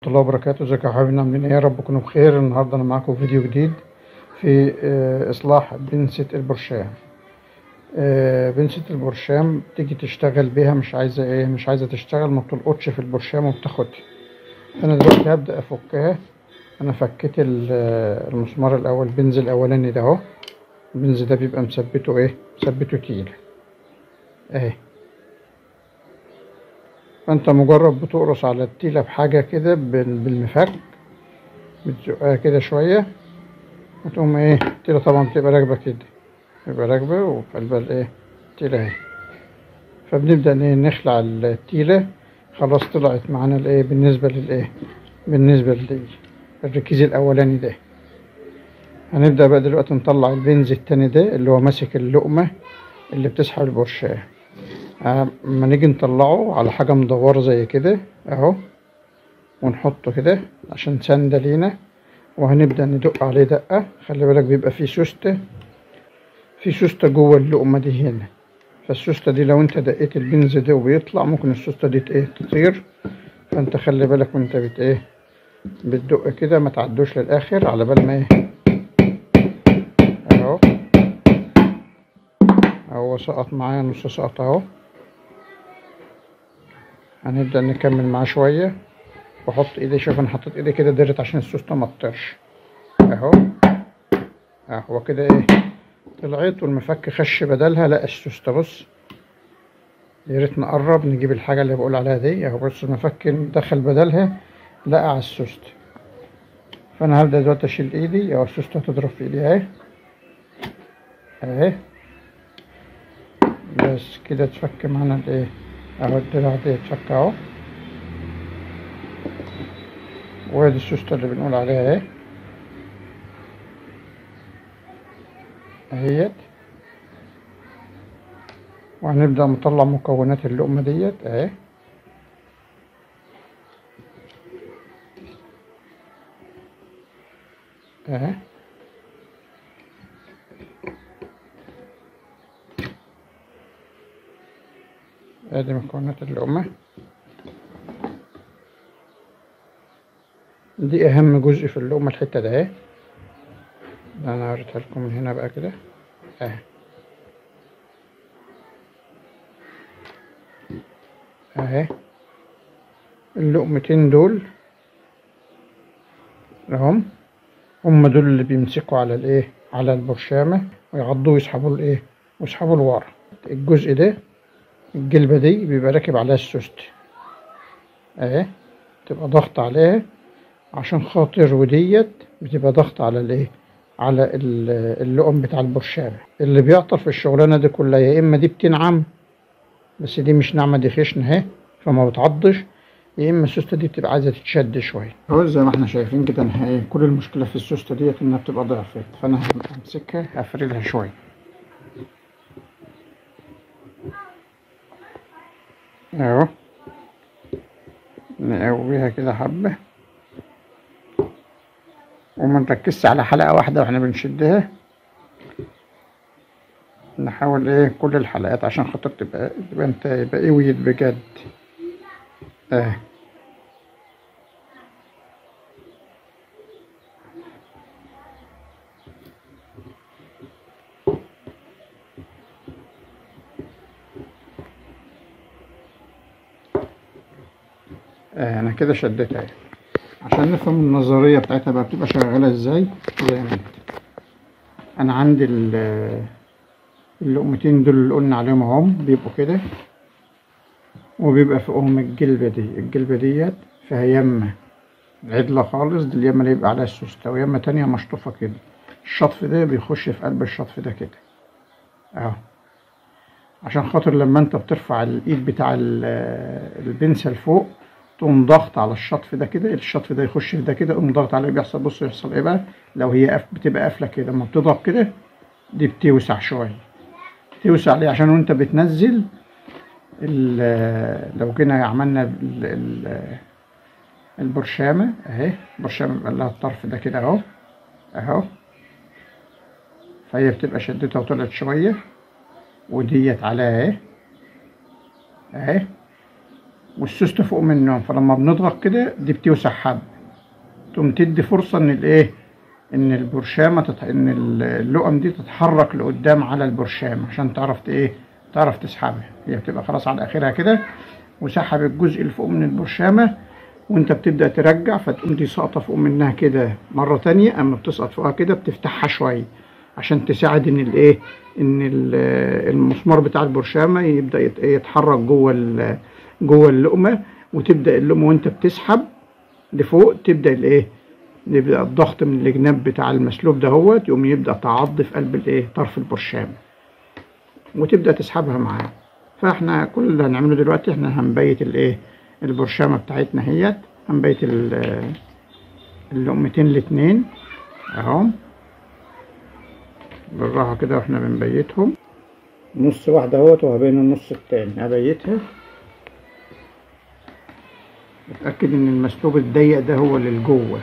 الله وبركاته ازيكم يا حبايبنا عاملين ايه يا رب تكونوا بخير النهارده انا معاكم في فيديو جديد في آه، اصلاح بنسة البرشام آه، بنسة البرشام تيجي تشتغل بيها مش عايزة ايه مش عايزة تشتغل ما بتلقطش في البرشام وبتاخدها انا دلوقتي هبدأ افكها انا فكيت ال- آه، المسمار الاول البنز الاولاني ده اهو البنز ده بيبقى مثبته ايه مثبته تقيل اهي فانت مجرد بتقرص على التيلة بحاجة كده بال- بالمفك بتزقها كده شوية وتقوم ايه التيلة طبعا بتبقى راكبة كده بتبقى راكبة وفي قلبها الايه التيلة اهي فبنبدأ ايه نخلع التيلة خلاص طلعت معانا الايه بالنسبة للايه بالنسبة لدي الركيز الأولاني ده هنبدأ بقى دلوقتي نطلع البنز التاني ده اللي هو ماسك اللقمة اللي بتسحب البرشام اما نيجي نطلعه على حاجة مدورة زي كده اهو ونحطه كده عشان سندة لينا وهنبدأ ندق عليه دقة خلي بالك بيبقى فيه سوستة في سوستة جوه اللقمة دي هنا فالسوستة دي لو انت دقيت البنز ده وبيطلع ممكن السوستة دي ت- ايه تطير فانت خلي بالك وانت بت ايه بتدق كده ما تعدوش للآخر على بال ما ايه اهو هو سقط معايا نص سقط اهو هنبدأ نكمل معاه شوية واحط ايدي شوف انا حطيت ايدي كده دارت عشان السوستة ما تطيرش اهو اهو كده ايه طلعت والمفك خش بدلها لا السوستة بص يا ريت نقرب نجيب الحاجة اللي بقول عليها دي اهو بص المفك دخل بدلها لقى على السوستة فانا هبدأ دلوقتي اشيل ايدي اهو السوستة هتضرب في ايدي اهي اهي بس كده تفك معانا الايه اهو الدراع دي اتفك اهو وادي السوستة اللي بنقول عليها اهي اهيت وهنبدأ نطلع مكونات اللقمة ديت اهي اهي ادي مكونات اللقمة دي اهم جزء في اللقمة الحتة ده اهي ده انا وريتها لكم من هنا بقى كده اهي اهي اللقمتين دول اهم هم دول اللي بيمسكوا على الايه على البرشامة ويعضوا ويسحبوا الايه ويسحبوا لورا الجزء ده الجلبة دي بيبقى راكب عليها السوست اهي تبقى ضغط عليها عشان خاطر وديت بتبقى ضغط على الايه على ال- اللقم بتاع البرشامة اللي بيعطل في الشغلانة دي كلها يا اما دي بتنعم بس دي مش ناعمة دي خشنة اهي فما بتعضش يا اما السوستة دي بتبقى عايزة تتشد شوية اهو زي ما احنا شايفين كده انا ايه كل المشكلة في السوستة ديت انها بتبقى ضعفت فانا همسكها هفردها شوية اهو نقويها كده حبة وما نركزش على حلقة واحدة واحنا بنشدها نحاول ايه كل الحلقات عشان خاطر تبقى تبقى انت يبقى قويت بجد اه اه انا كده شديتها اهي عشان نفهم النظرية بتاعتها بقى بتبقى شغالة ازاي زي ما انت انا عندي ال- اللقمتين دول اللي قلنا عليهم اهم بيبقوا كده وبيبقى فوقهم الجلبة دي الجلبة ديت فيها يمة عدلة خالص دي اليمة اللي يبقى عليها السوستة ويمة تانية مشطوفة كده الشطف ده بيخش في قلب الشطف ده كده اهو عشان خاطر لما انت بترفع الايد بتاع ال- البنسة لفوق تقوم ضغط على الشطف ده كده الشطف ده يخش في ده كده قوم ضغط عليه بيحصل بص يحصل ايه بقى لو هي قف بتبقى قافلة كده لما بتضغط كده دي بتوسع شوية توسع ليه عشان وانت بتنزل ال- لو جينا عملنا ال- ال- البرشامة اهي البرشامة بيبقى لها الطرف ده كده اهو اهو فهي بتبقى شدتها وطلعت شوية وديت عليها اهي اهي والسوست فوق منهم فلما بنضغط كده دي بتوسع حب تقوم تدي فرصة ان الايه ان البرشامة تت... ان اللقم دي تتحرك لقدام على البرشام عشان تعرف ت- ايه تعرف تسحبها هي بتبقى خلاص على اخرها كده وسحب الجزء اللي فوق من البرشامة وانت بتبدأ ترجع فتقوم دي ساقطة فوق منها كده مرة تانية اما بتسقط فوقها كده بتفتحها شوية عشان تساعد ان الايه ان ال- المسمار بتاع البرشامة يبدأ يت- يتحرك جوه ال- جوه اللقمة وتبدأ اللقمة وانت بتسحب لفوق تبدأ الايه يبدأ الضغط من الجناب بتاع المسلوب ده هو يقوم يبدأ تعض في قلب الايه طرف البرشام وتبدأ تسحبها معاه فاحنا كل اللي هنعمله دلوقتي احنا هنبيت الايه البرشامة بتاعتنا هيت هنبيت ال- اللقمتين الاتنين اهو بالراحة كده واحنا بنبيتهم نص واحدة اهوت وهبين النص التاني هبيتها اتأكد ان المسلوب الضيق ده هو اللي لجوه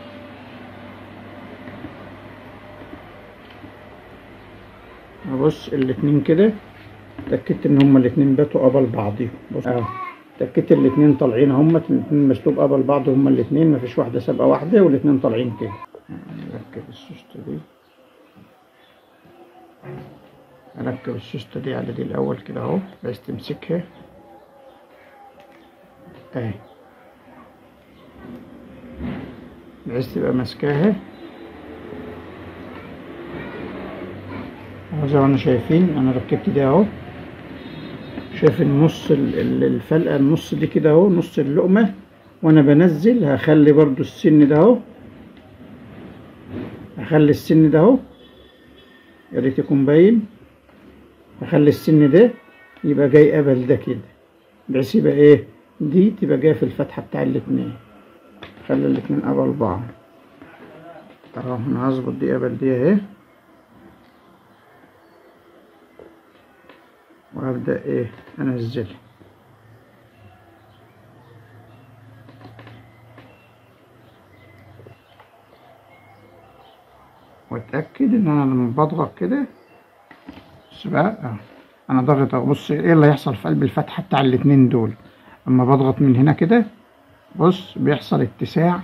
بص الاتنين كده اتأكدت ان هما الاتنين باتوا قبل بعضيهم بص اهو اتأكدت الاتنين طالعين هما الاتنين مسلوب قبل بعض هما الاتنين مفيش واحدة سابقة واحدة والاتنين طالعين كده نركب السوستة دي اركب السوستة دي على دي الاول كده اهو بحيث تمسكها اهي بحيث تبقى ماسكاها اهو زي ما احنا شايفين انا ركبت دي اهو شايف النص ال- ال- الفلقة النص دي كده اهو نص اللقمة وانا بنزل هخلي برضو السن ده اهو هخلي السن ده اهو يا ريت يكون باين هخلي السن ده يبقى جاي قبل ده كده بحيث يبقى ايه دي تبقى جايه في الفتحة بتاع الاتنين خلي الاتنين قبل بعض اهو انا هظبط دي قبل دي اهي وهبدأ ايه انزلها واتأكد ان انا لما بضغط كده بص بقى اه انا ضغط اهو بص ايه اللي هيحصل في قلب الفتحة بتاع الاتنين دول اما بضغط من هنا كده بص بيحصل اتساع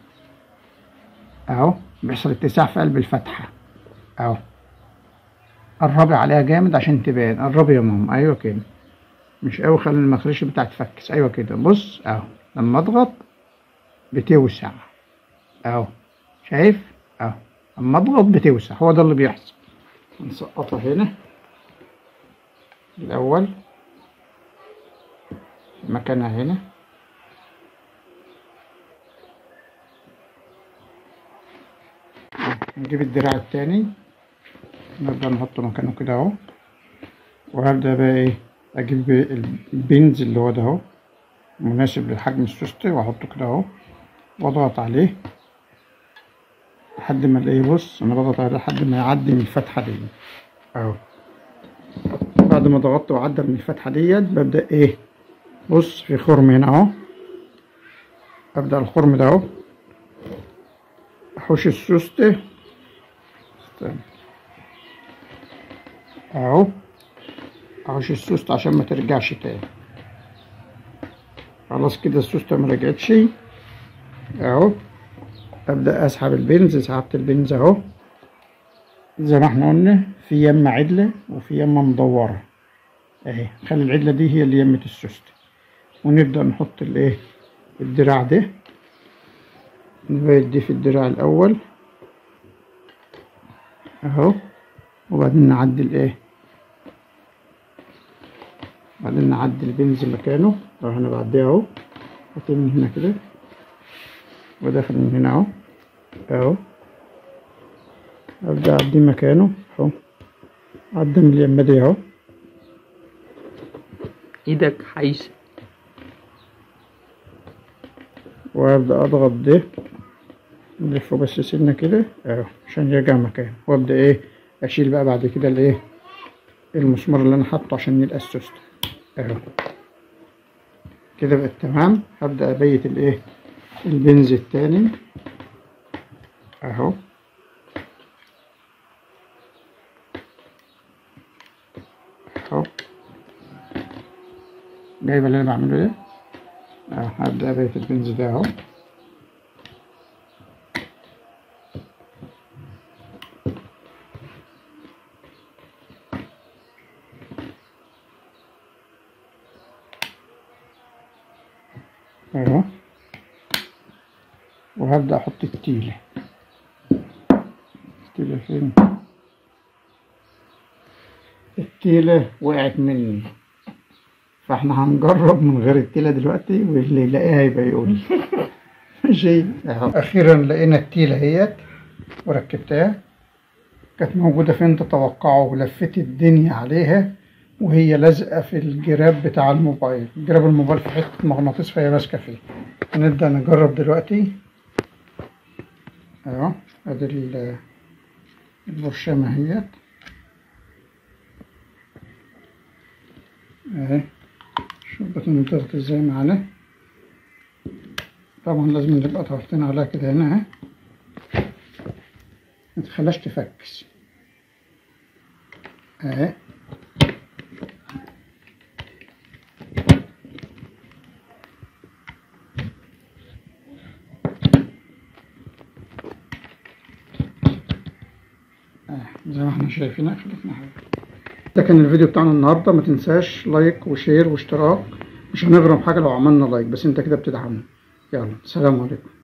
اهو بيحصل اتساع في قلب الفتحة اهو قربي عليها جامد عشان تبان قربي يا ماما ايوه كده مش قوي خلي المخرش بتاعك تفكس ايوه كده بص اهو لما اضغط بتوسع اهو شايف اهو لما اضغط بتوسع هو ده اللي بيحصل نسقطها هنا الاول مكانها هنا نجيب الدراع التاني نبدأ نحطه مكانه كده اهو وهبدأ بقى ايه اجيب البنز اللي هو ده اهو مناسب لحجم السوستة واحطه كده اهو واضغط عليه لحد ما الاقيه بص انا بضغط عليه لحد ما يعدي من الفتحة دي اهو بعد ما ضغطت وعدى من الفتحة ديت ببدأ ايه بص في خرم هنا اهو ابدأ الخرم ده اهو احوش السوستة استنى اهو احوش السوستة عشان ما ترجعش تاني خلاص كده السوستة ما رجعتش اهو ابدأ اسحب البنز سحبت البنز اهو زي ما احنا قلنا في يمة عدلة وفي يمة مدورة اهي خلي العدلة دي هي اللي يمة السوستة ونبدأ نحط الايه الدراع ده نبيت دي في الدراع الأول أهو وبعدين نعدل إيه بعدين نعدل البنز مكانه لو أنا بعديه أهو حطيه من هنا كده وداخل من هنا أهو أهو أبدأ أعديه مكانه أهو عدى من اليمة دي أهو ايدك حيشة وابدا اضغط ده نلفه بس سنه كده اهو عشان يرجع مكانه وابدا ايه اشيل بقى بعد كده الايه المسمار اللي انا حاطه عشان يلقى السوسته اهو كده بقت تمام هبدا ابيت الايه البنز التاني اهو اهو جايبه اللي انا بعمله ده اه هبدأ بقية البنز ده اهو اهو وهبدأ احط التيلة التيلة فين التيلة وقعت مني فاحنا هنجرب من غير التيلة دلوقتي واللي يلاقيها يبقى يقول ماشي اهو اخيرا لقينا التيلة اهيت وركبتها كانت موجودة فين تتوقعوا ولفيت الدنيا عليها وهي لازقة في الجراب بتاع الموبايل جراب الموبايل في حتة مغناطيس فهي ماسكة فيه هنبدأ نجرب دلوقتي اهو ادي ال- البرشامة اهيت اهي شوف بتنضغط ازاي معانا طبعا لازم نبقى ضاغطين عليها كده هنا اهي متخلاش تفكس اهي آه، زي ما احنا شايفين خلتنا حاجة ده كان الفيديو بتاعنا النهارده ما تنساش لايك وشير واشتراك مش هنغرم حاجه لو عملنا لايك بس انت كده بتدعمنا يلا سلام عليكم